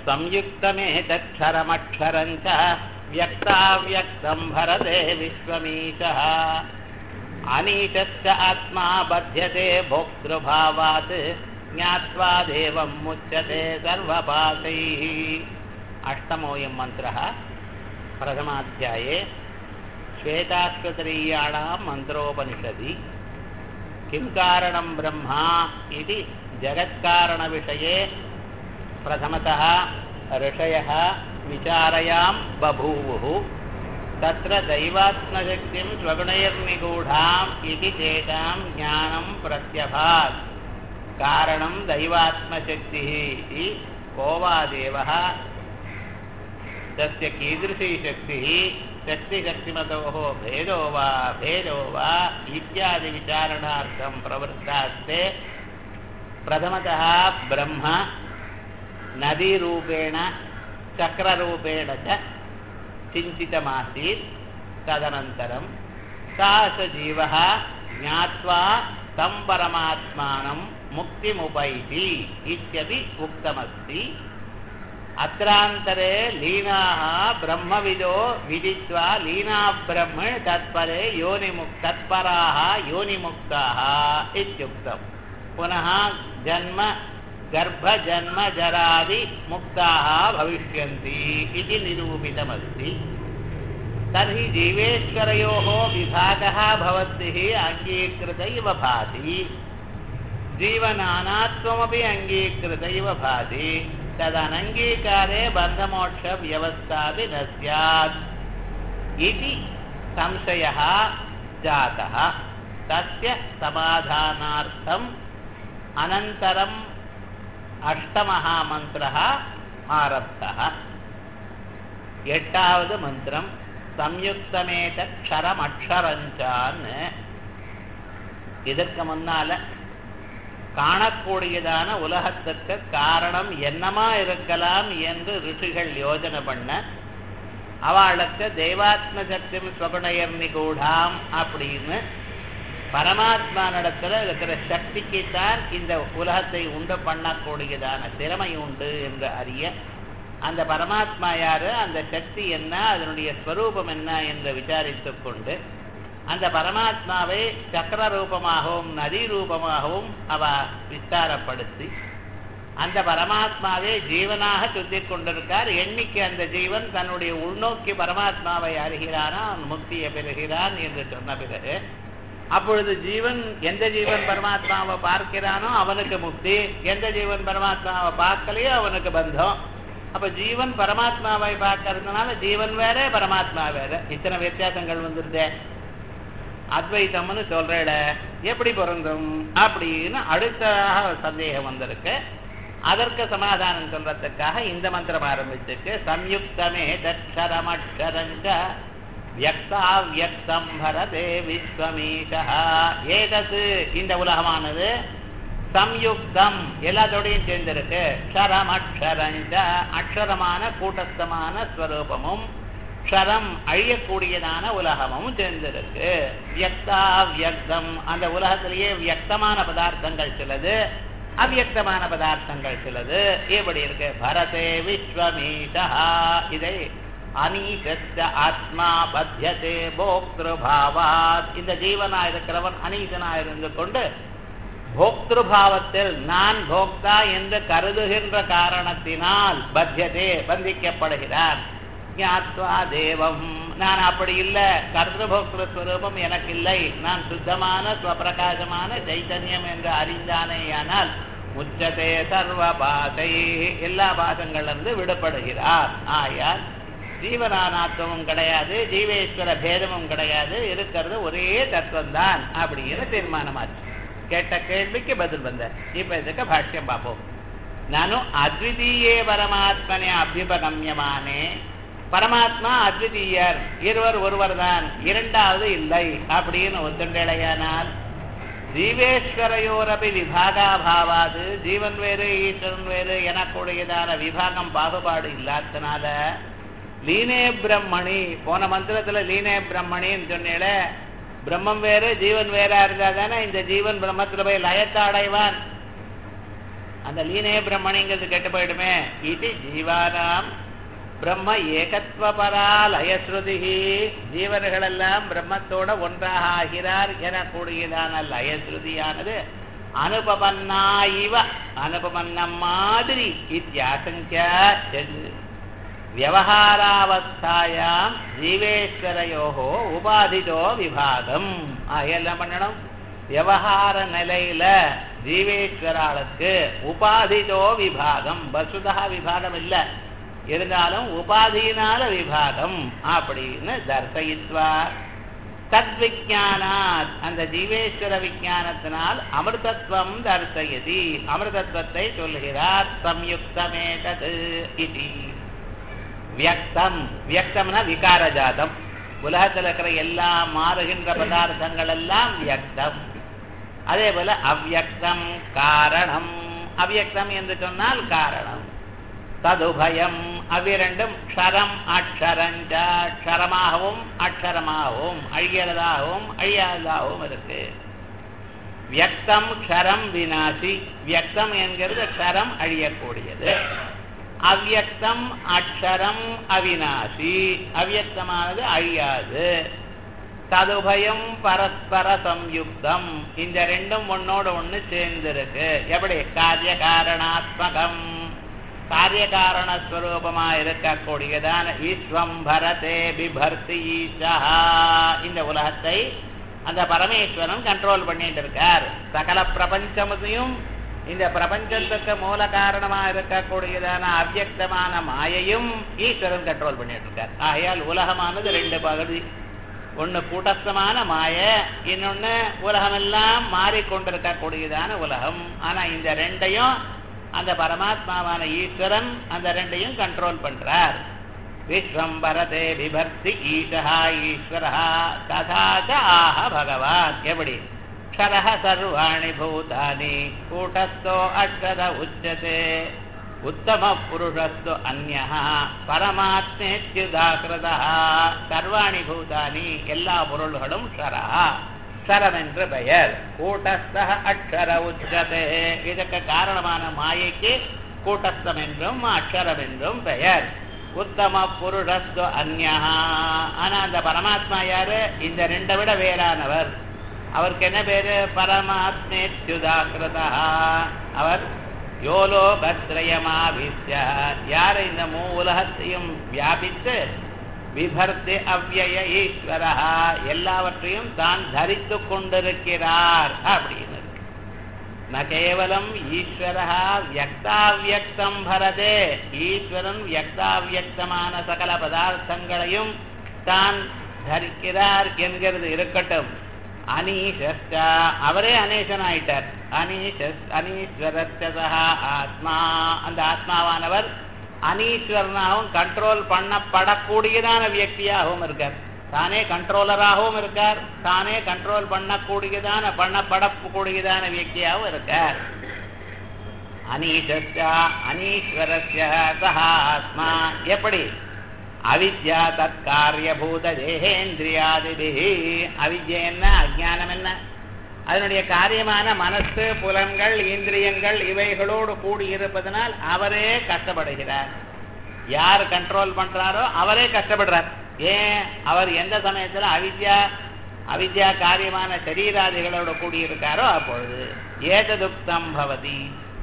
संयुक्तमेतक्षरमक्षरम् च व्यक्ताव्यक्तम् भरते विश्वमीशः अनीशश्च आत्मा बध्यते भोक्तृभावात् ज्ञात्वा देवम् मुच्यते सर्वपातैः अष्टमोऽयं मन्त्रः प्रथमाध्याये श्वेताश्वतरीयाणां मन्त्रोपनिषदि किं कारणं ब्रह्मा इति जगत्कारणविषये प्रथमतः ऋषयः विचारयां बभूवुः तत्र दैवात्मशक्तिं स्वगुणैर्निगूढाम् इति तेषां ज्ञानं प्रत्यभात् कारणं दैवात्मशक्तिः इति को वा देवः तस्य कीदृशी शक्तिः शक्तिशक्तिमतोः भेदो वा भेदो वा इत्यादिविचारणार्थं प्रवृत्तास्ते प्रथमतः ब्रह्म नदीरूपेण चक्ररूपेण च चिन्तितमासीत् तदनन्तरं सः स जीवः ज्ञात्वा तं परमात्मानं मुक्तिमुपैति इत्यपि उक्तमस्ति अत्रान्तरे लीनाः ब्रह्मविदो विदित्वा लीनाब्रह्मण् तत्परे योनिमुक् तत्पराः योनिमुक्ताः इत्युक्तम् पुनः जन्म गर्भजन्मजरादिमुक्ताः भविष्यन्ति इति निरूपितमस्ति तर्हि जीवेश्वरयोः विभागः भवद्भिः अङ्गीकृत इव भाति जीवनानात्वमपि अङ्गीकृत इव भाति तदनङ्गीकारे बन्धमोक्षव्यवस्थापि न स्यात् इति संशयः जातः तस्य समाधानार्थम् अनन्तरम् अष्टमः मन्त्रः आरब्धः எட்டாவது மந்திரம் சம்யுக்தமேத க்ஷரமக்ஷரஞ்சான்னு இதற்கு முன்னால காணக்கூடியதான உலகத்திற்கு காரணம் என்னமா இருக்கலாம் என்று ரிஷிகள் யோஜனை பண்ண அவளுக்கு தெய்வாத்ம சக்திம் ஸ்வகுணயர் நிகூடாம் அப்படின்னு பரமாத்மா நடத்துல இருக்கிற சக்திக்குத்தான் இந்த உலகத்தை உண்டு பண்ணக்கூடியதான திறமை உண்டு என்று அறிய அந்த பரமாத்மா யாரு அந்த சக்தி என்ன அதனுடைய ஸ்வரூபம் என்ன என்று விசாரித்துக் கொண்டு அந்த பரமாத்மாவை சக்கர ரூபமாகவும் நதி ரூபமாகவும் அவ விஸ்தாரப்படுத்தி அந்த பரமாத்மாவே ஜீவனாக சுத்தி கொண்டிருக்கார் எண்ணிக்கை அந்த ஜீவன் தன்னுடைய உள்நோக்கி பரமாத்மாவை அறிகிறானா அவன் முக்தியை பெறுகிறான் என்று சொன்ன பிறகு அப்பொழுது ஜீவன் எந்த ஜீவன் பரமாத்மாவை பார்க்கிறானோ அவனுக்கு முக்தி எந்த ஜீவன் பரமாத்மாவை பார்க்கலையோ அவனுக்கு பந்தம் அப்ப ஜீவன் பரமாத்மாவை பார்க்கறதுனால ஜீவன் வேற பரமாத்மா வேற இத்தனை வித்தியாசங்கள் வந்துருதே அத்வைத்தம்னு சொல்றேட எப்படி பொருந்தும் அப்படின்னு அடுத்ததாக சந்தேகம் வந்திருக்கு அதற்கு சமாதானம் சொல்றதுக்காக இந்த மந்திரம் ஆரம்பிச்சிருக்கு சம்யுக்தமே தட்சரமட்சரஞ்ச வியக்தாவியக்தம் பரதே விஸ்வமீஷா ஏதது இந்த உலகமானது சம்யுக்தம் எல்லாத்தோடையும் சேர்ந்திருக்கு க்ஷரம் அக்ஷரஞ்ச அக்ஷரமான கூட்டஸ்தமான ஸ்வரூபமும் க்ஷரம் அழியக்கூடியதான உலகமும் சேர்ந்திருக்கு வியக்தா வியக்தம் அந்த உலகத்திலேயே வியக்தமான பதார்த்தங்கள் சிலது அவ்வியக்தமான பதார்த்தங்கள் சிலது எப்படி இருக்கு பரதே விஸ்வமீஷா இதை அனீசஸ்த ஆத்மா பத்தியதே போக்திருபாவாத் இந்த ஜீவனா இருக்கிறவன் அனீசனா இருந்து கொண்டு போக்திருபாவத்தில் நான் போக்தா என்று கருதுகின்ற காரணத்தினால் பத்தியதே பந்திக்கப்படுகிறான் ஞாத்வா தேவம் நான் அப்படி இல்லை கர்த்தபோக்திருஸ்வரூபம் எனக்கு இல்லை நான் சுத்தமான ஸ்வப்பிரகாசமான சைத்தன்யம் என்று அறிந்தானேயானால் முச்சதே சர்வ பாதை எல்லா பாதங்களிலிருந்து விடுபடுகிறார் ஆயால் ஜீவனானாத்வமும் கிடையாது ஜீவேஸ்வர பேதமும் கிடையாது இருக்கிறது ஒரே தத்துவம் தான் அப்படின்னு தீர்மானமாச்சு கேட்ட கேள்விக்கு பதில் வந்த இப்ப இதுக்கு பாஷ்யம் பார்ப்போம் நானும் அத்விதீயே பரமாத்மனே அபியுபகமியமானே பரமாத்மா அத்விதீயர் இருவர் ஒருவர் தான் இரண்டாவது இல்லை அப்படின்னு ஒத்துண்டேடையானால் ஜீவேஸ்வரையோரபி விபாகாபாவாது ஜீவன் வேறு ஈஸ்வரன் வேறு எனக்கூடியதான விபாகம் பாகுபாடு இல்லாதனால லீனே பிரம்மணி போன மந்திரத்துல லீனே பிரம்மணின்னு சொன்னேல பிரம்மம் வேறு ஜீவன் வேறா இருந்தா தானே இந்த ஜீவன் பிரம்மத்துல போய் லயத்தை அடைவான் அந்த லீனே பிரம்மணிங்கிறது கெட்டு போயிடுமே இது ஜீவானாம் பிரம்ம ஏகத்வபரா லயஸ்ருதி ஜீவர்களெல்லாம் பிரம்மத்தோட ஒன்றாக ஆகிறார் எனக்கூடியதான லயஸ்ருதியானது அனுபவன்னா இவ அனுபவன்னம் மாதிரி இத்தியாசங்கியா வியவகாராவஸ்தாயாம் ஜீவேஸ்வரையோகோ உபாதிதோ விபாகம் ஆக என்ன பண்ணணும் விவகார நிலையில ஜீவேஸ்வராளுக்கு உபாதிதோ விபாகம் வசுதா விபாகம் இல்ல இருந்தாலும் உபாதியினால விபாகம் அப்படின்னு தர்சயித்வா தத்விஜானாத் அந்த ஜீவேஸ்வர விஜானத்தினால் அமிர்தத்வம் தர்சயதி அமிர்தத்வத்தை சொல்கிறார் சம்யுக்தமே தது இது வியக்தம் வியக்தம்னா விகாரஜாதம் உலகத்தில் இருக்கிற எல்லா மாறுகின்ற பதார்த்தங்கள் எல்லாம் வியக்தம் அதே போல அவ்யக்தம் காரணம் அவ்யக்தம் என்று சொன்னால் காரணம் ததுபயம் அவ்விரண்டும் க்ஷரம் அக்ஷரஞ்ச க்ஷரமாகவும் அக்ஷரமாகவும் அழியறதாகவும் அழியாததாகவும் இருக்கு வியக்தம் க்ஷரம் வினாசி வியக்தம் என்கிறது க்ஷரம் அழியக்கூடியது அவ்யக்தம் அக்ஷரம் அவினாசி அவ்யக்தமானது அழியாது ததுபயம் பரஸ்பர சம்யுக்தம் இந்த ரெண்டும் ஒன்னோட ஒண்ணு சேர்ந்திருக்கு எப்படி காரிய காரணாத்மகம் காரிய காரண ஸ்வரூபமா இருக்கக்கூடியதான ஈஸ்வம் பரதே பிபர்த்தி ஈஷா இந்த உலகத்தை அந்த பரமேஸ்வரன் கண்ட்ரோல் பண்ணிட்டு இருக்கார் சகல பிரபஞ்சமுதையும் இந்த பிரபஞ்சத்துக்கு மூல காரணமா இருக்கக்கூடியதான அவ்யக்தமான மாயையும் ஈஸ்வரன் கண்ட்ரோல் பண்ணிட்டு இருக்கார் ஆகையால் உலகமானது ரெண்டு பகுதி ஒண்ணு கூட்டஸ்தமான மாய இன்னொன்னு உலகமெல்லாம் மாறிக்கொண்டிருக்கக்கூடியதான உலகம் ஆனா இந்த ரெண்டையும் அந்த பரமாத்மாவான ஈஸ்வரன் அந்த ரெண்டையும் கண்ட்ரோல் பண்றார் விஸ்வம் பரதே விபர்த்தி ஈஷா ஈஸ்வரா ததாச்ச ஆஹ பகவான் எப்படி क्षरः सर्वाणि भूतानि कूटस्थो अक्षर उच्यते उत्तमः पुरुषस्तु अन्यः பரமாத்மேத்யுதாகிருதா சர்வாணி பூதானி எல்லா பொருள்களும் ஷரா க்ஷரம் என்று பெயர் கூட்டஸ்த அக்ஷர உச்சதே இதற்கு காரணமான மாயைக்கு கூட்டஸ்தம் என்றும் அக்ஷரம் என்றும் பெயர் உத்தம புருஷஸ்து அந்யா ஆனா அந்த பரமாத்மா யாரு இந்த ரெண்டை விட வேறானவர் அவருக்கு என்ன பேரு பரமாத்மேத்யுதாகிருதா அவர் யோலோகத்ரயமாபித்ய யார் இந்த மூ உலகத்தையும் வியாபித்து விபர்த்தி அவ்வய ஈஸ்வரா எல்லாவற்றையும் தான் தரித்து கொண்டிருக்கிறார் அப்படின்னு இருக்கு. ந கேவலம் ஈஸ்வரா வியக்தாவியக்தம் பரதே ஈஸ்வரன் வியக்தாவியக்தமான சகல பதார்த்தங்களையும் தான் தரிக்கிறார் என்கிறது இருக்கட்டும் அனீஷஸ்டா அவரே அனேசன் ஆயிட்டார் அனீஷஸ் அனீஸ்வரஸ்டா ஆத்மா அந்த ஆத்மாவானவர் அனீஸ்வரனாகவும் கண்ட்ரோல் பண்ணப்படக்கூடியதான வியக்தியாகவும் இருக்கார் தானே கண்ட்ரோலராகவும் இருக்கார் தானே கண்ட்ரோல் பண்ணக்கூடியதான பண்ணப்படக்கூடியதான வியக்தியாகவும் இருக்கார் அனீஷஸ்டா அனீஸ்வரஸ்ய சஹா ஆத்மா எப்படி அவித்யா தற்காரியபூத தேகேந்திரியாதிபிஹி அவித்யா என்ன அஜானம் என்ன அதனுடைய காரியமான மனசு புலன்கள் இந்திரியங்கள் இவைகளோடு கூடி இருப்பதனால் அவரே கஷ்டப்படுகிறார் யார் கண்ட்ரோல் பண்றாரோ அவரே கஷ்டப்படுறார் ஏன் அவர் எந்த சமயத்துல அவித்யா அவித்யா காரியமான சரீராதிகளோடு கூடி இருக்காரோ அப்பொழுது ஏததுக்தம் பவதி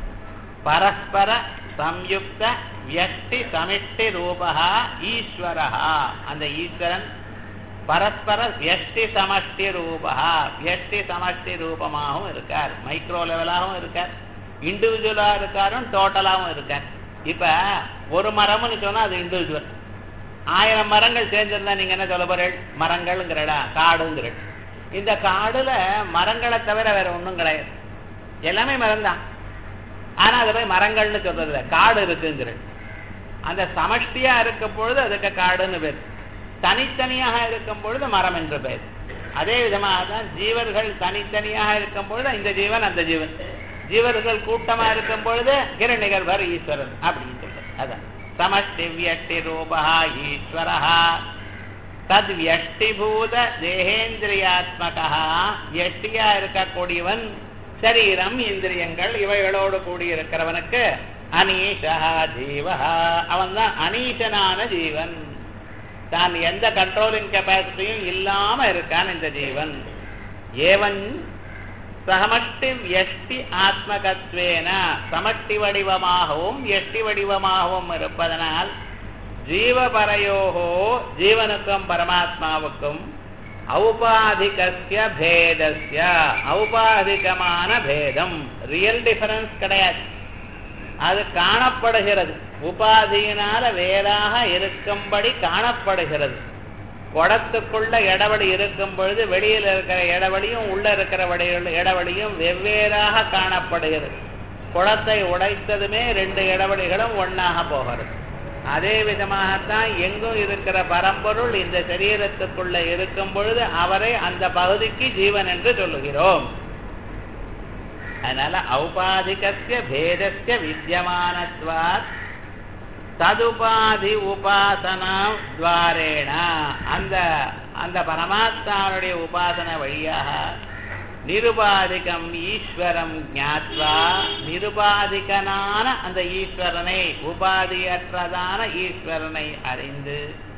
பரஸ்பர சம்யுக்த வியஷ்டி சமிஷ்டி ரூபா ஈஸ்வரா அந்த ஈஸ்வரன் பரஸ்பர வியஷ்டி சமஷ்டி ரூபா வியஷ்டி சமஷ்டி ரூபமாகவும் இருக்கார் மைக்ரோ லெவலாகவும் இருக்கார் இண்டிவிஜுவலா இருக்காரும் டோட்டலாகவும் இருக்கார் இப்ப ஒரு மரம்னு சொன்னா அது இண்டிவிஜுவல் ஆயிரம் மரங்கள் சேர்ந்திருந்தா நீங்க என்ன சொல்ல போறீள் மரங்கள்ங்கிறடா காடுங்கிறள் இந்த காடுல மரங்களை தவிர வேற ஒண்ணும் கிடையாது எல்லாமே மரம் தான் ஆனா அதை போய் மரங்கள்னு சொல்றது இல்ல காடு இருக்குங்கிற அந்த சமஷ்டியா இருக்கும் பொழுது அதுக்கு காடுன்னு பேர் தனித்தனியாக இருக்கும் பொழுது மரம் என்று பெயர் அதே விதமாக தான் ஜீவர்கள் தனித்தனியாக இருக்கும் பொழுது இந்த ஜீவன் அந்த ஜீவன் ஜீவர்கள் கூட்டமா இருக்கும் பொழுது கிரணிகர்பர் ஈஸ்வரன் அப்படின்னு சொல்றது அதான் சமஷ்டி வியஷ்டி ரூபா ஈஸ்வரா தத் வியஷ்டிபூத தேகேந்திரியாத்மகா வியஷ்டியா இருக்கக்கூடியவன் சரீரம் இந்திரியங்கள் இவைகளோடு கூடியிருக்கிறவனுக்கு அனீஷா ஜீவஹா அவன் தான் அனீஷனான ஜீவன் தான் எந்த கண்ட்ரோலிங் கெப்பாசிட்டியும் இல்லாம இருக்கான் இந்த ஜீவன் ஏவன் சமஷ்டி எஷ்டி ஆத்மகத்வேன சமஷ்டி வடிவமாகவும் எஷ்டி வடிவமாகவும் இருப்பதனால் ஜீவபரையோகோ ஜீவனுக்கும் பரமாத்மாவுக்கும் ஔபாதிகஸ்ய பேதஸ்ய ஔபாதிகமான பேதம் ரியல் டிஃபரன்ஸ் கிடையாது அது காணப்படுகிறது உபாதியினால வேறாக இருக்கும்படி காணப்படுகிறது குடத்துக்குள்ள இடவெளி இருக்கும் பொழுது வெளியில் இருக்கிற இடவெளியும் உள்ள இருக்கிற வடிகள் இடவெளியும் வெவ்வேறாக காணப்படுகிறது குளத்தை உடைத்ததுமே ரெண்டு இடவெளிகளும் ஒன்னாக போகிறது அதே விதமாகத்தான் எங்கும் இருக்கிற பரம்பொருள் இந்த சரீரத்துக்குள்ள இருக்கும் பொழுது அவரை அந்த பகுதிக்கு ஜீவன் என்று சொல்லுகிறோம் அதனால ஔபாதிகசிய பேதஸ்ய வித்தியமானத்வாத் ததுபாதி உபாசனா துவாரேண அந்த அந்த பரமாத்மாவுடைய உபாசன வழியாக நிருபாதிகம் ஈஸ்வரம் ஞாத்வா நிருபாதிகனான அந்த ஈஸ்வரனை உபாதியற்றதான ஈஸ்வரனை அறிந்து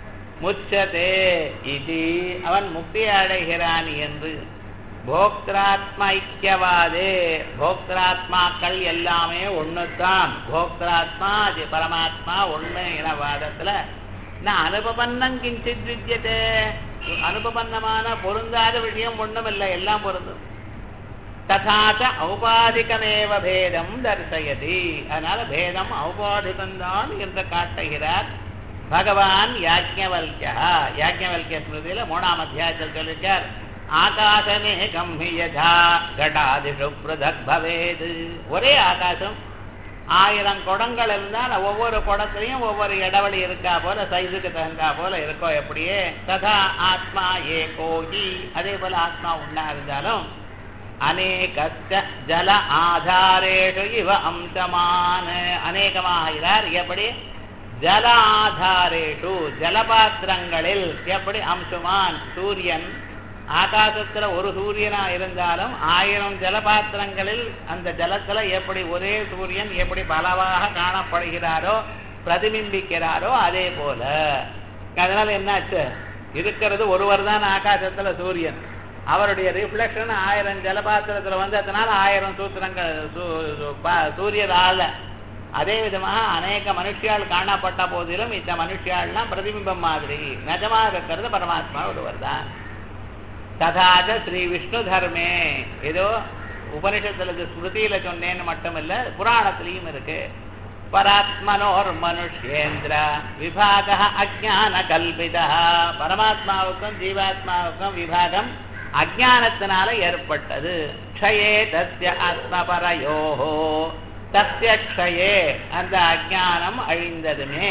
முச்சதே இது அவன் முக்தி அடைகிறான் என்று போக்திராத்மா ஐக்கியவாதே போக்திராத்மாக்கள் எல்லாமே ஒண்ணுதான் போக்திராத்மா அது பரமாத்மா ஒண்ணு என வாதத்துல நான் அனுபவன்னம் கிஞ்சித் வித்தியதே அனுபவன்னமான பொருந்தாத விஷயம் ஒண்ணும் இல்லை எல்லாம் பொருந்தும் ததாச்ச ஔபாதிகமேவ பேதம் தர்சயதி அதனால பேதம் ஔபாதிகம்தான் என்று காட்டுகிறார் பகவான் யாஜ்ஞவல்யா யாஜ்ஞவல்ய ஸ்மிருதியில மூணாம் அத்தியாயத்தில் சொல்லிருக்கார் ஆகாசமேகம் ஹி யதா கடாதிஷு பிரதக் பவேது ஒரே ஆகாசம் ஆயிரம் குடங்கள் இருந்தால் ஒவ்வொரு குடத்திலையும் ஒவ்வொரு இடவெளி இருக்கா போல சைஸுக்கு தகுந்தா போல இருக்கோ எப்படியே ததா ஆத்மா ஏகோகி அதே போல ஆத்மா உண்டா இருந்தாலும் அநேகஸ்ட ஜல ஆதாரேஷு இவ அம்சமான அநேகமாகிறார் எப்படி ஜல ஆதாரேஷு ஜலபாத்திரங்களில் எப்படி அம்சுமான் சூரியன் ஆகாசத்துல ஒரு சூரியனா இருந்தாலும் ஆயிரம் ஜலபாத்திரங்களில் அந்த ஜலத்துல எப்படி ஒரே சூரியன் எப்படி பலவாக காணப்படுகிறாரோ பிரதிபிம்பிக்கிறாரோ அதே போல அதனால என்னாச்சு இருக்கிறது ஒருவர் தான் ஆகாசத்துல சூரியன் அவருடைய ரிஃப்ளெக்ஷன் ஆயிரம் ஜலபாத்திரத்துல வந்து அதனால ஆயிரம் சூத்திரங்கள் சூரியர் ஆள அதே விதமாக அநேக மனுஷியால் காணப்பட்ட போதிலும் இந்த மனுஷியாள்லாம் பிரதிபிம்பம் மாதிரி நிஜமாக இருக்கிறது பரமாத்மா ஒருவர் தான் ததாச்ச ஸ்ரீ விஷ்ணு தர்மே ஏதோ உபனிஷத்துல ஸ்மிருதியில சொன்னேன்னு மட்டுமில்ல புராணத்திலையும் இருக்கு பராத்மனோர் மனுஷேந்திர விபாக அஜான கல்பிதா பரமாத்மாவுக்கும் ஜீவாத்மாவுக்கும் விபாகம் அஜானத்தினால ஏற்பட்டது க்ஷயே தஸ்ய ஆத்மபரயோஹோ தஸ்ய க்ஷயே அந்த அஜானம் அழிந்ததுமே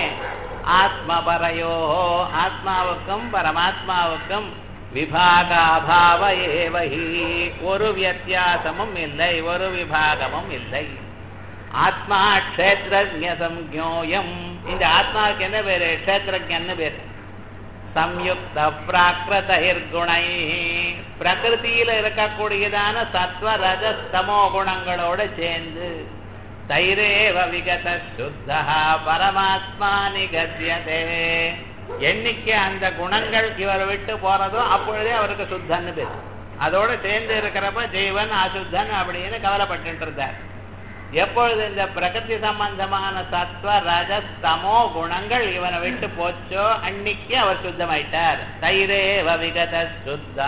ஆத்மபரயோஹோ ஆத்மாவுக்கும் பரமாத்மாவுக்கும் விபாகாபாவ ஏவஹி ஒரு வித்தியாசமும் இல்லை ஒரு விபாகமும் இல்லை ஆத்மா க்ஷேத்ரஜ சம்யோயம் இந்த ஆத்மாவுக்கு என்ன பேரு க்ஷேத்ரஜன்னு பேரு சம்யுக்த பிராகிருதகுணை பிரகிருதியில இருக்கக்கூடியதான சத்வ ரஜஸ்தமோ குணங்களோட சேர்ந்து தைரேவ விகத சுத்தா பரமாத்மா நிகத்தியதே என்னைக்கு அந்த குணங்கள் இவர் விட்டு போறதோ அப்பொழுதே அவருக்கு சுத்தன்னு பேர் அதோட சேர்ந்து இருக்கிறப்ப ஜீவன் அசுத்தன் அப்படின்னு கவலைப்பட்டு இருந்தார் எப்பொழுது இந்த பிரகிருதி சம்பந்தமான சத்வ ரஜஸ்தமோ குணங்கள் இவனை விட்டு போச்சோ அன்னைக்கு அவர் சுத்தமாயிட்டார் தைரேவ விகத சுத்தா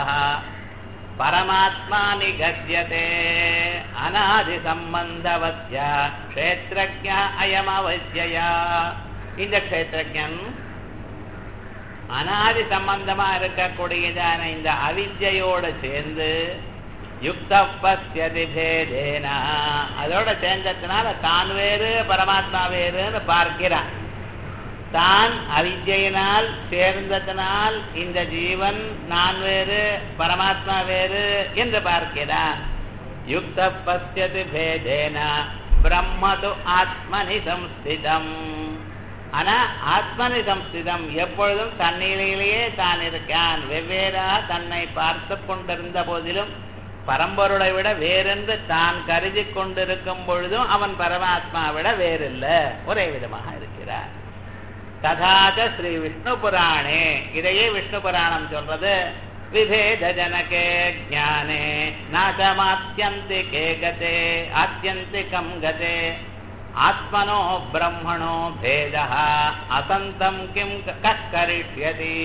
பரமாத்மா நிகத்தியதே அநாதி சம்பந்தவத்யா க்ஷேத்ரஜ அயமவசியா இந்த க்ஷேத்ரஜன் அனாதி சம்பந்தமா இருக்கக்கூடியதான இந்த அவித்யோட சேர்ந்து யுக்த பசியதி பேதேன அதோட சேர்ந்ததுனால தான் வேறு பரமாத்மா வேறுன்னு பார்க்கிறான் தான் அவித்யினால் சேர்ந்ததனால் இந்த ஜீவன் நான் வேறு பரமாத்மா வேறு என்று பார்க்கிறான் யுக்த பசியதி பேதேன பிரம்மது ஆத்மனி சம்ஸ்திதம் ஆனா ஆத்மனி சம்ஸ்திதம் எப்பொழுதும் தன்னிலையிலேயே தான் இருக்கான் வெவ்வேறாக தன்னை பார்த்து கொண்டிருந்த போதிலும் பரம்பொருளை விட வேறென்று தான் கருதி கொண்டிருக்கும் பொழுதும் அவன் பரமாத்மா விட வேறில்ல ஒரே விதமாக இருக்கிறார் ததாச்ச ஸ்ரீ விஷ்ணு புராணே இதையே விஷ்ணு புராணம் சொல்றது விபேத ஜனகே ஜானே நாசமாத்தியந்திகே கதே ஆத்தியந்திகம் கதே ஆத்மனோ பிரம்மணோ பேத அசந்தம் கிம் கரிஷ்யதி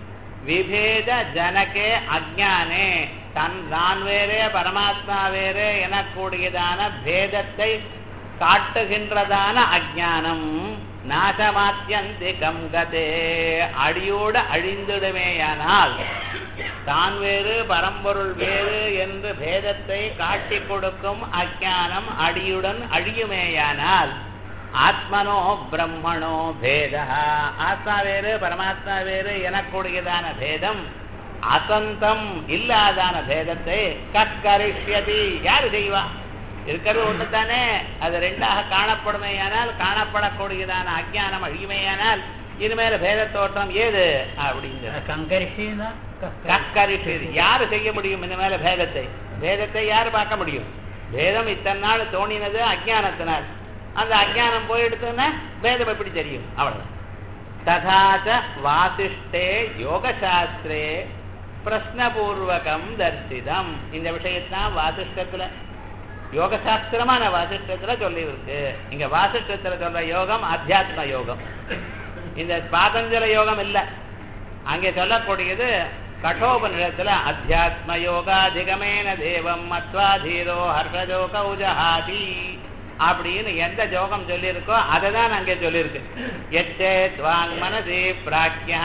விபேத ஜனகே அஜானே தன் நான் வேறே பரமாத்மா வேறே எனக்கூடியதான பேதத்தை காட்டுகின்றதான அஜானம் நாசமாத்தியந்திகம் கதே அடியோடு அழிந்துடுமேயானால் தான் வேறு பரம்பொருள் வேறு என்று பேதத்தை காட்டி கொடுக்கும் அஜானம் அடியுடன் அழியுமேயானால் ஆத்மனோ பிரம்மணோ பேத ஆத்மா வேறு பரமாத்மா வேறு எனக்கூடியதான பேதம் அசந்தம் இல்லாதான பேதத்தை கற்கரிஷ்யதி யாரு செய்வா இருக்கிறது ஒன்று தானே அது ரெண்டாக காணப்படுமேயானால் காணப்படக்கூடியதான அஜானம் அழியுமேயானால் இனிமேல பேத தோற்றம் ஏது அப்படிங்கிற கங்கரிஷின்னா கற்கரிஷி யாரு செய்ய முடியும் இனிமேல பேதத்தை பேதத்தை யாரு பார்க்க முடியும் பேதம் இத்தனை நாள் தோணினது அஜானத்தினால் அந்த அஜானம் போயிடுத்துன்னா பேதம் எப்படி தெரியும் அவ்வளவு ததாச்ச வாசிஷ்டே யோகசாஸ்திரே பிரஸ்னபூர்வகம் தர்சிதம் இந்த விஷயத்தான் வாசிஷ்டத்துல யோகசாஸ்திரமான வாசிஷ்டத்துல சொல்லி இருக்கு இங்க வாசிஷ்டத்துல சொல்ற யோகம் அத்தியாத்ம யோகம் இந்த பாதஞ்சல யோகம் இல்ல அங்கே சொல்லக்கூடியது கட்டோபனிடத்துல அத்தியாத்ம யோகாதிகமேன தேவம் மத்வாதீரோ ஹர்ஷஜோ கௌஜஹாதி அப்படின்னு எந்த ஜோகம் சொல்லியிருக்கோ அதை தான் அங்கே சொல்லியிருக்கு எச்சேத் வாங் மனதி பிராக்யா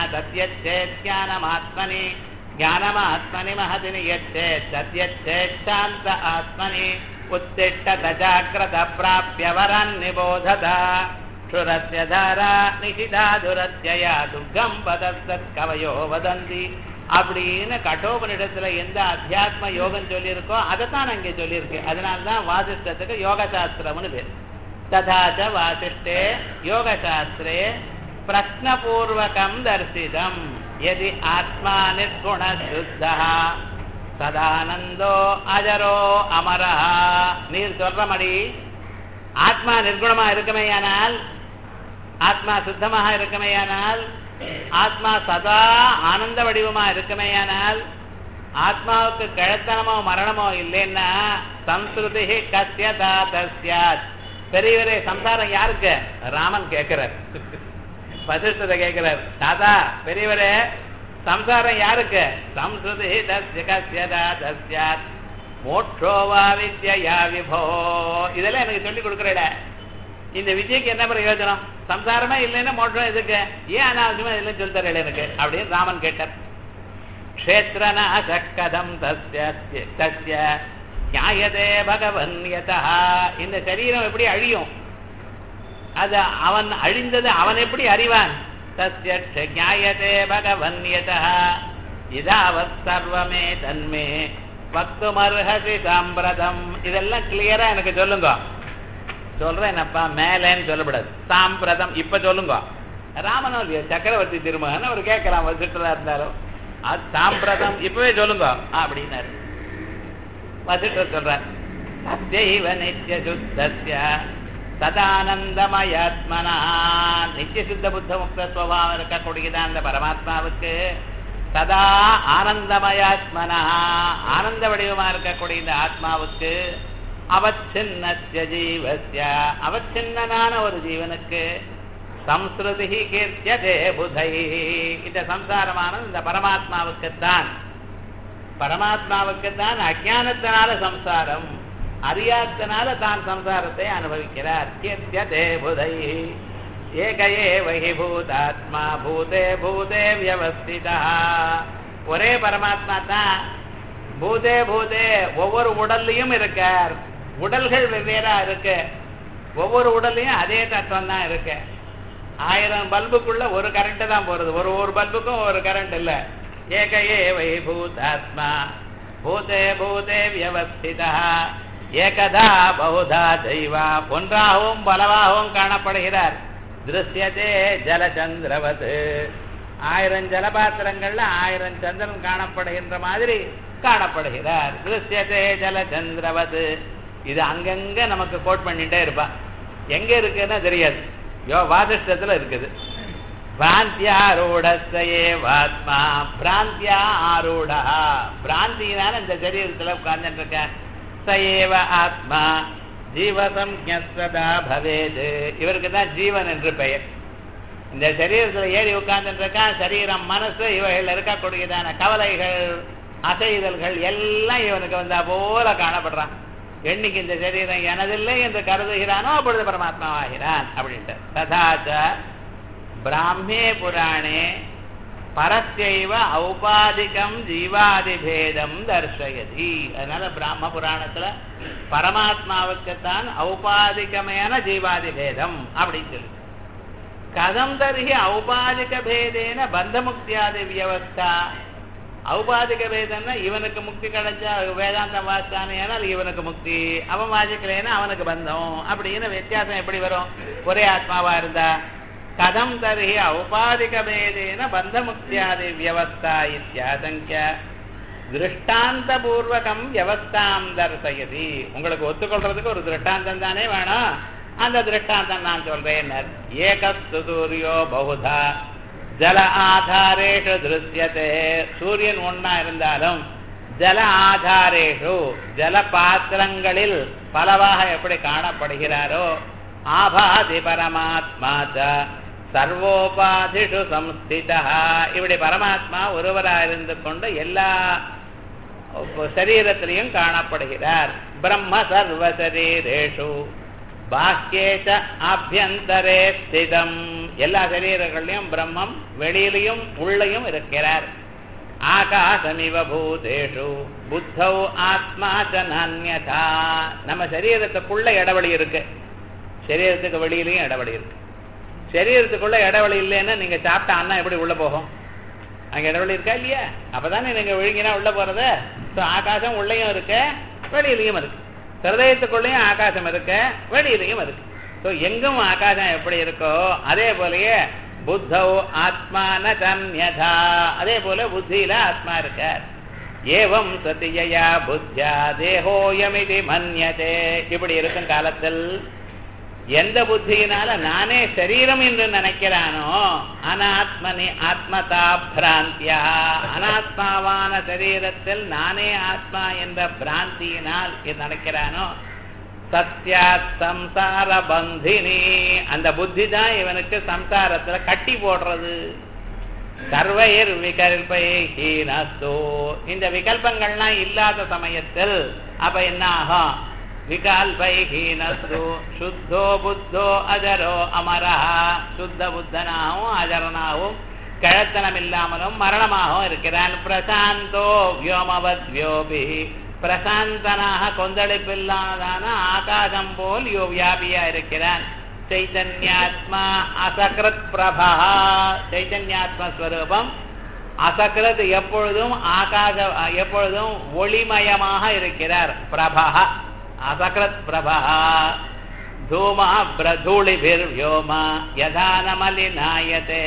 தத்யச்சேத்யானமாத்மனி ஞானமாத்மனி மகதினி எச்சேத் தத்யச்சேச்சாந்த ஆத்மனி உத்திஷ்ட தஜாக்கிரத பிராப்பிய வரான் நிபோததா சுரஸ்ய தாரா நிஷிதா துரத்யயா துர்கம் பதத்தத் கவயோ வதந்தி அப்படின்னு கட்டோபனிடத்துல எந்த அத்தியாத்ம யோகம் சொல்லியிருக்கோ அதைத்தான் அங்கே சொல்லியிருக்கு அதனால்தான் வாசிஷ்டத்துக்கு யோக சாஸ்திரம்னு பேர் ததாச்ச வாசிஷ்டே யோகசாஸ்திரே பிரஷ்னபூர்வகம் தரிசிதம் எதி ஆத்மா நிர்குண சுத்தா சதானந்தோ அஜரோ அமரா நீர் சொல்றபடி ஆத்மா நிர்குணமா இருக்குமேயானால் ஆத்மா சுத்தமாக இருக்குமேயானால் ஆத்மா சதா ஆனந்த வடிவமா இருக்குமேயானால் ஆத்மாவுக்கு கிழத்தனமோ மரணமோ இல்லைன்னா சம்ஸ்கிருதி கத்தியதா தஸ்யாத் பெரியவரே சம்சாரம் யாருக்கு ராமன் கேட்கிறார் வசிஷ்டத்தை கேட்கிறார் தாத்தா பெரியவரே சம்சாரம் யாருக்கு சம்ஸ்கிருதி தஸ்ய கத்தியதா தஸ்யாத் மோட்சோவா வித்யா விபோ இதெல்லாம் எனக்கு சொல்லி கொடுக்குறேட இந்த விஜய்க்கு என்ன பிரயோஜனம் சம்சாரமே இல்லைன்னா மோட்சம் எதுக்கு ஏன் அனாவசியமா இல்லைன்னு சொல்லி தரல எனக்கு அப்படின்னு ராமன் கேட்டார் க்ஷேத்ரநாசக்கதம் தஸ்ய தஸ்ய நியாயதே பகவன் யதா இந்த சரீரம் எப்படி அழியும் அது அவன் அழிந்தது அவன் எப்படி அறிவான் தஸ்ய நியாயதே பகவன் யதா இதாவத் சர்வமே தன்மே பக்துமர்ஹசி சாம்பிரதம் இதெல்லாம் கிளியரா எனக்கு சொல்லுங்க சொல்றேன் என்னப்பா மேலேன்னு சொல்லக்கூடாது சாம்பிரதம் இப்ப சொல்லுங்க ராமனோ இல்லையா சக்கரவர்த்தி திருமகன் அவர் கேட்கலாம் வசிட்டரா இருந்தாலும் அது சாம்பிரதம் இப்பவே சொல்லுங்க அப்படின்னாரு வசிட்டர் சொல்றார் சத்யைவ நித்திய சுத்தஸ்ய சதானந்தமயாத்மனா நித்திய சுத்த புத்த முக்த சுவாவம் இருக்கக்கூடியதான் அந்த பரமாத்மாவுக்கு சதா ஆனந்தமயாத்மனா ஆனந்த வடிவமா இருக்கக்கூடிய இந்த ஆத்மாவுக்கு அவச்சின்னத்திய ஜீவசிய அவச்சின்னனான ஒரு ஜீவனுக்கு சம்ஸ்ருதி கீர்த்தியதே புதை இந்த சம்சாரமானது இந்த பரமாத்மாவுக்குத்தான் பரமாத்மாவுக்குத்தான் அஜானத்தினால சம்சாரம் அறியாத்தனால தான் சம்சாரத்தை அனுபவிக்கிறார் கீர்த்தியதே புதை ஏக ஏவஹி பூதாத்மா பூதே பூதே வியவஸ்திதா ஒரே பரமாத்மா தான் பூதே பூதே ஒவ்வொரு உடல்லையும் இருக்கார் உடல்கள் வெவ்வேறா இருக்கு ஒவ்வொரு உடல்லையும் அதே தத்துவம் தான் இருக்கு ஆயிரம் பல்புக்குள்ள ஒரு கரண்ட் தான் போறது ஒரு ஒரு பல்புக்கும் ஒரு கரண்ட் இல்ல ஏக ஏவை பூதாத்மா பூதே பூதே வியவஸ்திதா ஏகதா பகுதா தெய்வா ஒன்றாகவும் பலவாகவும் காணப்படுகிறார் திருஷ்யதே ஜலச்சந்திரவது ஆயிரம் ஜலபாத்திரங்கள்ல ஆயிரம் சந்திரன் காணப்படுகின்ற மாதிரி காணப்படுகிறார் திருஷ்யதே ஜலச்சந்திரவது இது அங்கங்க நமக்கு கோட் பண்ணிட்டே இருப்பா எங்க இருக்குன்னா தெரியாது யோ வாசிஷ்டத்துல இருக்குது பிராந்தியாரூடஸ்தயே வாத்மா பிராந்தியா ஆரூடா பிராந்தியினால இந்த சரீரத்துல உட்கார்ந்துட்டு இருக்கார் சயேவ ஆத்மா ஜீவசம்யஸ்ததா பவேது இவருக்கு தான் ஜீவன் என்று பெயர் இந்த சரீரத்துல ஏறி உட்கார்ந்துட்டு இருக்கான் சரீரம் மனசு இவைகள் இருக்கக்கூடியதான கவலைகள் அசைதல்கள் எல்லாம் இவனுக்கு வந்தா போல காணப்படுறான் என்னைக்கு இந்த சரீரம் எனதில்லை என்று கருதுகிறானோ அப்பொழுது பரமாத்மாவாகிறான் அப்படின்ட்டு ததாச்ச பிராமே புராணே பரஸ்யைவ ஔபாதிகம் ஜீவாதிபேதம் தர்சயதி அதனால பிராம புராணத்துல பரமாத்மாவுக்குத்தான் ஔபாதிகமான ஜீவாதிபேதம் அப்படின்னு சொல்லி கதம் தர்ஹி ஔபாதிக பேதேன பந்தமுக்தியாதி வியவஸ்தா ஔபாதிக பேதம்னா இவனுக்கு முக்தி கிடைச்சா வேதாந்தம் வாசித்தானே ஆனால் இவனுக்கு முக்தி அவன் வாசிக்கலைன்னா அவனுக்கு பந்தம் அப்படின்னு வித்தியாசம் எப்படி வரும் ஒரே ஆத்மாவா இருந்தா கதம் தர்ஹி ஔபாதிக பேதேன பந்தமுக்தியாதி வியவஸ்தா இத்தியாசங்கிய திருஷ்டாந்த பூர்வகம் வியவஸ்தாம் தர்சயதி உங்களுக்கு ஒத்துக்கொள்றதுக்கு ஒரு திருஷ்டாந்தம் தானே வேணும் அந்த திருஷ்டாந்தம் நான் சொல்றேன் ஏகஸ்து சூரியோ பகுதா ஜல ஆதாரேஷு திருஷ்யத்தே சூரியன் ஒன்னா இருந்தாலும் ஜல ஆதாரேஷு ஜல பாத்திரங்களில் பலவாக எப்படி காணப்படுகிறாரோ ஆபாதி பரமாத்மா சர்வோபாதிஷு சம்ஸ்திதா இப்படி பரமாத்மா ஒருவராக இருந்து கொண்டு எல்லா சரீரத்திலையும் காணப்படுகிறார் பிரம்ம சர்வ சரீரேஷு பாக்கியேச ஆபியந்தரே ஸ்திதம் எல்லா சரீரங்களையும் பிரம்மம் வெளியிலையும் உள்ளையும் இருக்கிறார் ஆகாசமிவ பூதேஷு புத்தௌ ஆத்மா ச நான்யதா நம்ம சரீரத்துக்குள்ள இடவெளி இருக்கு சரீரத்துக்கு வெளியிலையும் இடவெளி இருக்கு சரீரத்துக்குள்ள இடவெளி இல்லைன்னா நீங்க சாப்பிட்ட அண்ணா எப்படி உள்ள போகும் அங்க இடவெளி இருக்கா இல்லையா அப்பதானே நீங்க விழுங்கினா உள்ள போறது ஸோ ஆகாசம் உள்ளேயும் இருக்கு வெளியிலையும் இருக்கு ஹிருதயத்துக்குள்ளேயும் ஆகாசம் இருக்கு வெளியிலையும் இருக்கு ஸோ எங்கும் ஆகாசம் எப்படி இருக்கோ அதே போலயே புத்தௌ ஆத்மான தன்யதா அதே போல புத்தியில ஆத்மா இருக்கார் ஏவம் சத்தியா புத்தியா தேகோயமிதி மன்யதே இப்படி இருக்கும் காலத்தில் எந்த புத்தியினால நானே சரீரம் என்று நினைக்கிறானோ அனாத்மனி ஆத்மதா பிராந்தியா அனாத்மாவான சரீரத்தில் நானே ஆத்மா என்ற பிராந்தியினால் நினைக்கிறானோ சத்யாத் சம்சார பந்தினி அந்த புத்தி தான் இவனுக்கு சம்சாரத்துல கட்டி போடுறது சர்வயிர் விகல்பை ஹீனஸ்தோ இந்த விகல்பங்கள்லாம் இல்லாத சமயத்தில் அப்ப என்ன ஆகும் விகல்பை ஹீனஸ்து சுத்தோ புத்தோ அஜரோ அமரா சுத்த புத்தனாகவும் அஜரனாகவும் கிழத்தனம் இல்லாமலும் மரணமாகவும் இருக்கிறான் பிரசாந்தோ வியோமவத் வியோபி பிரசாந்தனாக கொந்தளிப்பில்லாதான ஆகாசம் போல் யோ வியாபியா இருக்கிறான் சைத்தன்யாத்மா அசகிருத் பிரபா சைத்தன்யாத்மா ஸ்வரூபம் அசகிருத் எப்பொழுதும் ஆகாச எப்பொழுதும் ஒளிமயமாக இருக்கிறார் பிரபா அசகிருத் பிரபா தூமா பிரதூளிபிர் வியோமா யதானமலினாயதே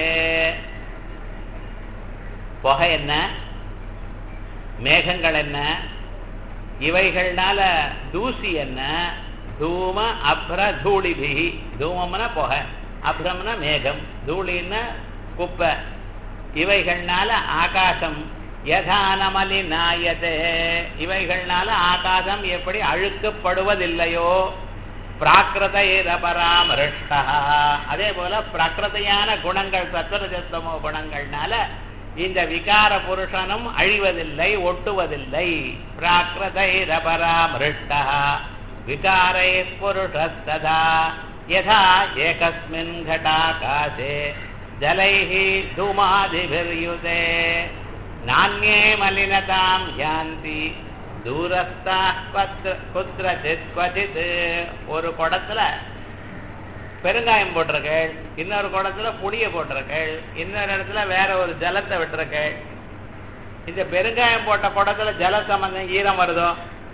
புகை என்ன மேகங்கள் என்ன இவைகள்னால தூசி என்ன தூம அப்ர தூளிபிகி தூமம்னா புகை அப்ரம்னா மேகம் தூளின்னா குப்பை இவைகள்னால ஆகாசம் யதானமலி நாயதே இவைகள்னால ஆகாசம் எப்படி அழுக்கப்படுவதில்லையோ பிராகிருதபராமருஷ்டா அதே போல பிராகிருதையான குணங்கள் சத்வரஜஸ்தமோ குணங்கள்னால இந்த விகார புருஷனும் அழிவதில்லை ஒட்டுவதில்லை பிராகிருதைரபராமிருஷ்டா விகாரை புருஷஸ்ததா யதா ஏகஸ்மின் घटाकाशे जलैः धूमादिभिर्युते नान्ये मलिनतां यान्ति தூரஸ்தாः பத்ர குத்திரச்சித் क्वचित् ஒரு குடத்துல பெருங்காயம் போட்டிருக்கள் இன்னொரு குடத்துல புளிய போட்டிருக்கள் இன்னொரு இடத்துல வேற ஒரு ஜலத்தை விட்டுருக்கள் இந்த பெருங்காயம் போட்ட குடத்துல ஜல சம்பந்தம் ஈரம் வருதோ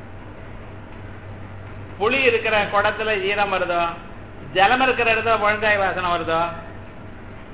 புளி இருக்கிற குடத்துல ஈரம் வருதோ ஜலம் இருக்கிற இடத்துல முழங்காய் வாசனை வருதோ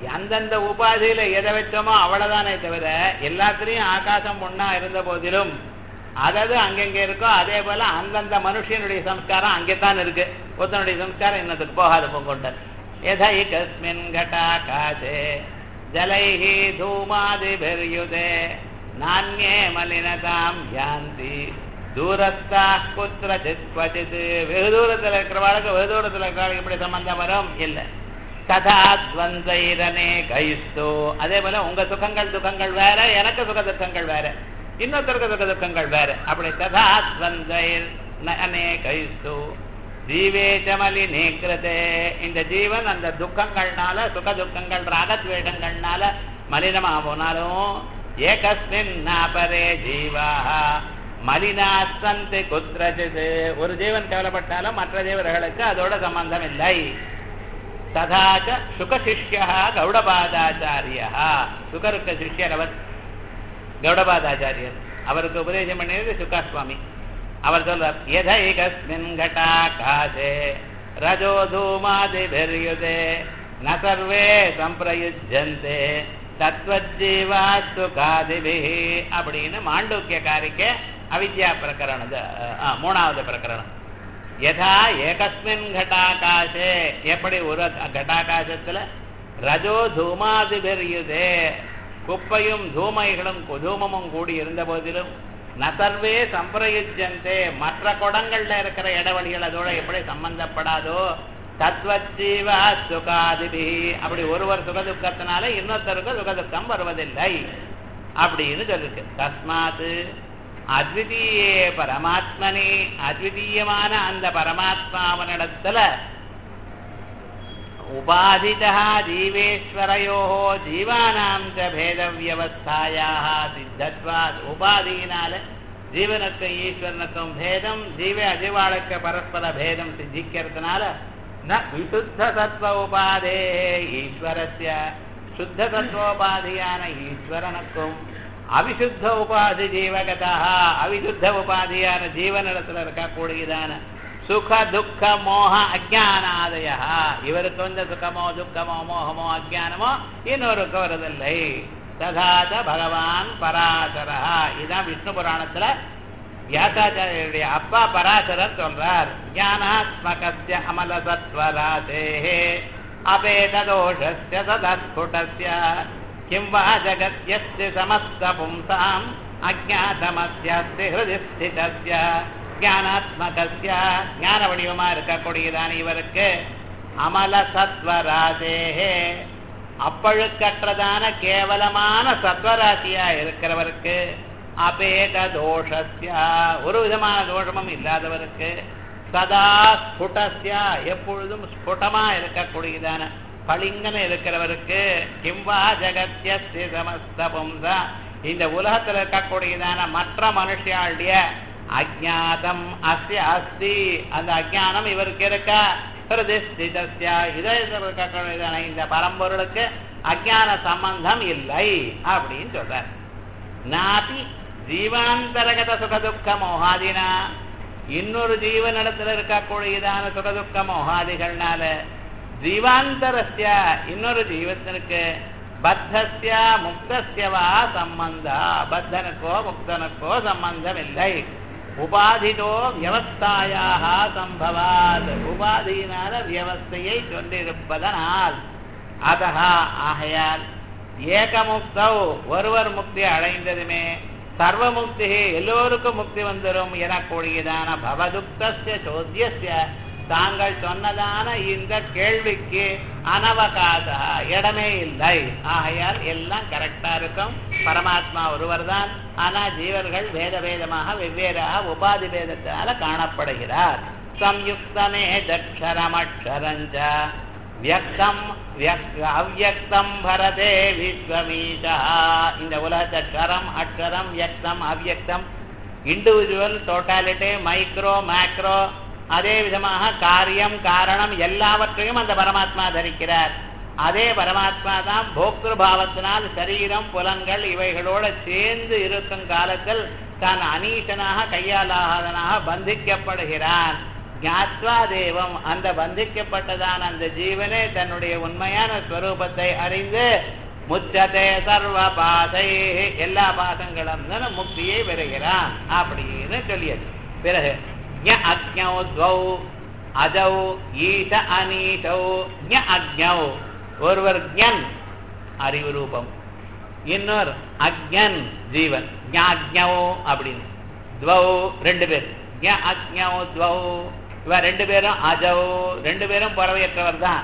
அந்தந்த உபாதியில எதை வச்சோமோ அவ்வளவுதானே தவிர எல்லாத்துலயும் ஆகாசம் ஒண்ணா இருந்த போதிலும் அதாவது அங்கங்க இருக்கோ அதே போல அந்தந்த மனுஷனுடைய சம்ஸ்காரம் அங்கேதான் இருக்கு ஒருத்தனுடைய சம்ஸ்காரம் இன்னத்துக்கு போகாது பொங்கொண்டல் எதைகஸ்மின் घटाकाशे जलैः धूमादिभिर्युदे नान्ये மலினதாம் யாந்தி தூரஸ்தாக குத்திரச்சித் குவச்சித் வெகு தூரத்தில் இருக்கிறவாளுக்கு வெகு தூரத்தில் இருக்கிறவாளுக்கு எப்படி சம்பந்தம் வரும் இல்லை ததா துவந்தைரனே கைஸ்தோ அதே போல உங்க சுகங்கள் துக்கங்கள் வேற எனக்கு சுக துக்கங்கள் வேற இன்னொருத்தருக்கு சுக துக்கங்கள் வேற அப்படி ததா துவந்தைர் அனே கைஸ்தோ ஜீவேச்சமலி நீக்கிறதே இந்த ஜீவன் அந்த துக்கங்கள்னால சுக துக்கங்கள் ராகத்வேஷங்கள்னால மலினமா போனாலும் ஏகஸ்மின் நாபரே ஜீவாக மலினாசந்தி குத்திரச்சிது ஒரு ஜீவன் கவலைப்பட்டாலும் மற்ற ஜீவர்களுக்கு அதோட சம்பந்தம் இல்லை ததாச்ச சுகசிஷ்யா கௌடபாதாச்சாரியா சுகருக்கு சிஷ்யர் அவர் கௌடபாதாச்சாரியர் அவருக்கு உபதேசம் பண்ணியது சுகாஸ்வாமி அவர் சொல்றார் எதைகஸ்மின் घटाकाशे ரஜோ தூமாதிபிர்யுதே ந சர்வே சம்பிரயுஜ்யந்தே தத்வஜீவா சுகாதிபி அப்படின்னு மாண்டூக்கிய காரிக்கை அவித்யா பிரகரணது ஆ, மூணாவது பிரகரணம் யதா ஏகஸ்மின் घटाकाशे எப்படி ஒரு घटाकाशத்துல ரஜோ தூமாதிபிர்யுதே குப்பையும் தூமைகளும் தூமமும் கூடி இருந்த போதிலும் நசர்வே சம்பிரயுஜந்தே மற்ற குடங்கள்ல இருக்கிற இடவழிகள் அதோட எப்படி சம்பந்தப்படாதோ தத்வஜீவா சுகாதிபி அப்படி ஒருவர் சுகதுக்கத்தினால இன்னொருத்தருக்கு சுகதுக்கம் வருவதில்லை அப்படின்னு சொல்லிருக்கு தஸ்மாத் அத்விதீயே பரமாத்மனி அத்விதீயமான அந்த பரமாத்மாவனிடத்துல உபாதிதா ஜீவேஸ்வரையோ ஜீவானாம் ச பேத வியவஸ்தாயாக சித்தத்வாத் உபாதியினால ஜீவனுக்கும் ஈஸ்வரனுக்கும் பேதம் ஜீவ அஜீவாளுக்கு பரஸ்பர பேதம் சித்திக்கிறதுனால ந விசுத்த சத்வ உபாதே ஈஸ்வரஸ்ய சுத்த சத்வோபாதியான ஈஸ்வரனுக்கும் அவிசுத்த உபாதி ஜீவகதா அவிசுத்த உபாதியான ஜீவனிடத்துல இருக்கக்கூடியதான சுக துக்க மோக அஜானாதய இவருக்கு வந்து சுகமோ துக்கமோ மோகமோ அஜானமோ இன்னொருக்கு வருதில்லை ததாத பகவான் பராசரா இதான் விஷ்ணு புராணத்துல வியாசாச்சாரியருடைய அப்பா பராசரர் சொல்றார் ஞானாத்மகஸ்ய அமலசத்வராசேஹே அபேததோஷஸ்ய சதஸ்புடஸ்ய கிம் வா ஜகத்யஸ்ய சமஸ்த பும்சாம் அஜாதமஸ்யஸ்ய ஹிருதி ஸ்திதஸ்ய ஞானாத்மகஸ்ய ஞான வடிவமா இருக்கக்கூடியதான இவருக்கு அமல சத்வராசேஹே அப்பழுக்கற்றதான கேவலமான சத்வராசியா இருக்கிறவருக்கு அபேத தோஷஸ்யா ஒரு விதமான தோஷமும் இல்லாதவருக்கு சதா ஸ்புடஸ்யா எப்பொழுதும் ஸ்புடமா இருக்கக்கூடியதான பளிங்கன இருக்கிறவருக்கு கிம்பா ஜகத்யஸ்ய சமஸ்த பும்சா இந்த உலகத்தில் இருக்கக்கூடியதான மற்ற மனுஷியாளுடைய அஜாதம் அஸ்ய அஸ்தி அந்த அஜானம் இவருக்கு இருக்கா ஹிருதிஸ்திதஸ்ய இதயத்தில் இருக்கக்கூடியதான இந்த பரம்பொருளுக்கு அஜான சம்பந்தம் இல்லை அப்படின்னு சொல்றார் நாபி ஜீவாந்தரகத சுகதுக்க மோகாதினா இன்னொரு ஜீவனிடத்தில் இருக்கக்கூடியதான சுகதுக்க மோகாதிகள்னால ஜீவாந்தரஸ்ய இன்னொரு ஜீவத்திற்கு பத்தஸ்ய முக்தஸ்யவா சம்பந்தா பத்தனுக்கோ முக்தனுக்கோ சம்பந்தம் இல்லை உபாதிதோ வியவஸ்தாயாக சம்பவாத் உபாதியினால வியவஸ்தையை கொண்டிருப்பதனால் அதஹா ஆகையால் ஏகமுக்தௌ ஒருவர் முக்தி அடைந்ததுமே சர்வமுக்தி எல்லோருக்கும் முக்தி வந்துடும் எனக்கூடியதான பவதுக்தஸ்ய சோத்தியஸ்ய தாங்கள் சொன்னதான இந்த கேள்விக்கு அனவகாச இடமே இல்லை ஆகையால் எல்லாம் கரெக்டா இருக்கும் பரமாத்மா ஒருவர் தான் ஆனா ஜீவர்கள் வேத வேதமாக வெவ்வேறாக உபாதி வேதத்தினால காணப்படுகிறார் சம்யுக்தமே தக்ஷரமக்ஷரஞ்ச வியக்தம் அவ்யக்தம் பரதே விஸ்வமீஷா இந்த உலகத்தை க்ஷரம் அக்ஷரம் வியக்தம் அவ்யக்தம் இண்டிவிஜுவல் டோட்டாலிட்டி மைக்ரோ மேக்ரோ அதே விதமாக காரியம் காரணம் எல்லாவற்றையும் அந்த பரமாத்மா தரிக்கிறார் அதே பரமாத்மா தான் போக்திரு பாவத்தினால் சரீரம் புலன்கள் இவைகளோட சேர்ந்து இருக்கும் காலத்தில் தான் அனீசனாக கையாலாகாதனாக பந்திக்கப்படுகிறான் ஞாத்வா தேவம் அந்த பந்திக்கப்பட்டதான அந்த ஜீவனே தன்னுடைய உண்மையான ஸ்வரூபத்தை அறிந்து முச்சதே சர்வ பாதை எல்லா பாசங்களும் முக்தியை பெறுகிறான் அப்படின்னு சொல்லியது பிறகு ஞ அக்ஞௌ துவௌ அஜௌ ஈஷ அனீஷௌ ஞ அக்ஞௌ ஒருவர் ஞன் அறிவு ரூபம் இன்னொரு அக்ஞன் ஜீவன் ஞாக்ஞௌ அப்படின்னு துவௌ ரெண்டு பேர் ஞ அக்ஞௌ துவௌ இவ ரெண்டு பேரும் அஜௌ ரெண்டு பேரும் பறவையற்றவர் தான்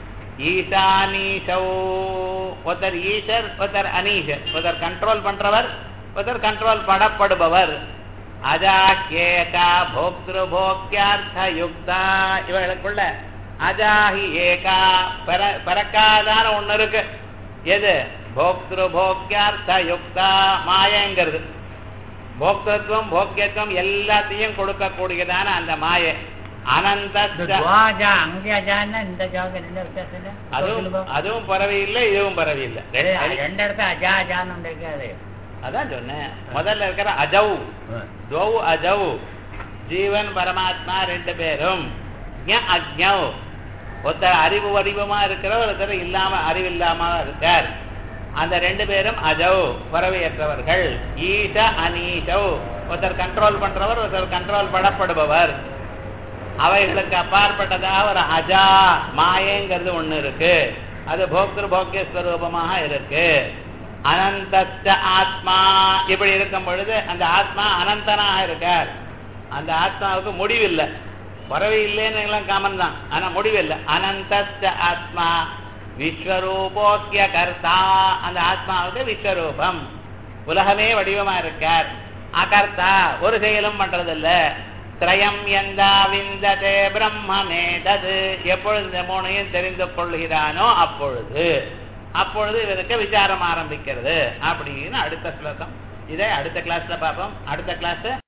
ஈசானீஷௌ ஒருத்தர் ஈஷர் ஒருத்தர் அனீஷர் ஒருத்தர் கண்ட்ரோல் பண்றவர் ஒருத்தர் கண்ட்ரோல் படப்படுபவர் அஜாஹ்யேகா போக்திரு போக்யார்த்த யுக்தா இவர்களுக்குள்ள அஜாஹி ஏகா பர பறக்காதான ஒண்ணு இருக்கு எது போக்திரு போக்யார்த்த யுக்தா மாயங்கிறது போக்தத்துவம் போக்கியத்துவம் எல்லாத்தையும் கொடுக்கக்கூடியதான அந்த மாயை அனந்த இந்த துவாஜா அங்க அஜான்னா இந்த ஜாக என்ன வித்தியாசம் இல்லை? அதுவும் சொல்லுங்க. அதுவும் பறவை இல்லை இதுவும் பறவை இல்லை ரெண்டு ரெண்டு இடத்துல அஜா அஜான்னு ஒன்று இருக்காது அதான் சொன்னேன் முதல்ல இருக்கிற அஜௌ துவௌ அஜௌ ஜீவன் பரமாத்மா ரெண்டு பேரும் ஞ அக்ஞௌ ஒருத்தர் அறிவு வடிவமா இருக்கிறவர் ஒருத்தர் இல்லாம அறிவில்லாம இருக்கார் அந்த ரெண்டு பேரும் அஜௌ பறவையற்றவர்கள் ஈஷ அனீஷௌ ஒருத்தர் கண்ட்ரோல் பண்றவர் ஒருத்தர் கண்ட்ரோல் படப்படுபவர் அவைகளுக்கு அப்பாற்பட்டதாக ஒரு அஜா மாயங்கிறது ஒண்ணு இருக்கு அது போக்திரு போக்கிய ஸ்வரூபமாக இருக்கு அனந்த ஆத்மா இப்படி இருக்கும் பொழுது அந்த ஆத்மா அனந்தனாக இருக்கார் அந்த ஆத்மாவுக்கு முடிவில்லை பறவை இல்லைன்னு எல்லாம் காமன் தான் ஆனா முடிவில்லை அனந்த ஆத்மா விஸ்வரூபோக்கிய கர்த்தா அந்த ஆத்மாவுக்கு விஸ்வரூபம் உலகமே வடிவமா இருக்கார் அகர்த்தா ஒரு செயலும் பண்றதில்ல திரயம் எந்தா விந்ததே பிரம்மமே தது எப்பொழுது இந்த மூணையும் தெரிந்து கொள்கிறானோ அப்பொழுது அப்பொழுது இவருக்கு விசாரம் ஆரம்பிக்கிறது அப்படின்னு அடுத்த ஸ்லோகம் இதை அடுத்த கிளாஸ்ல பார்ப்போம் அடுத்த கிளாஸ்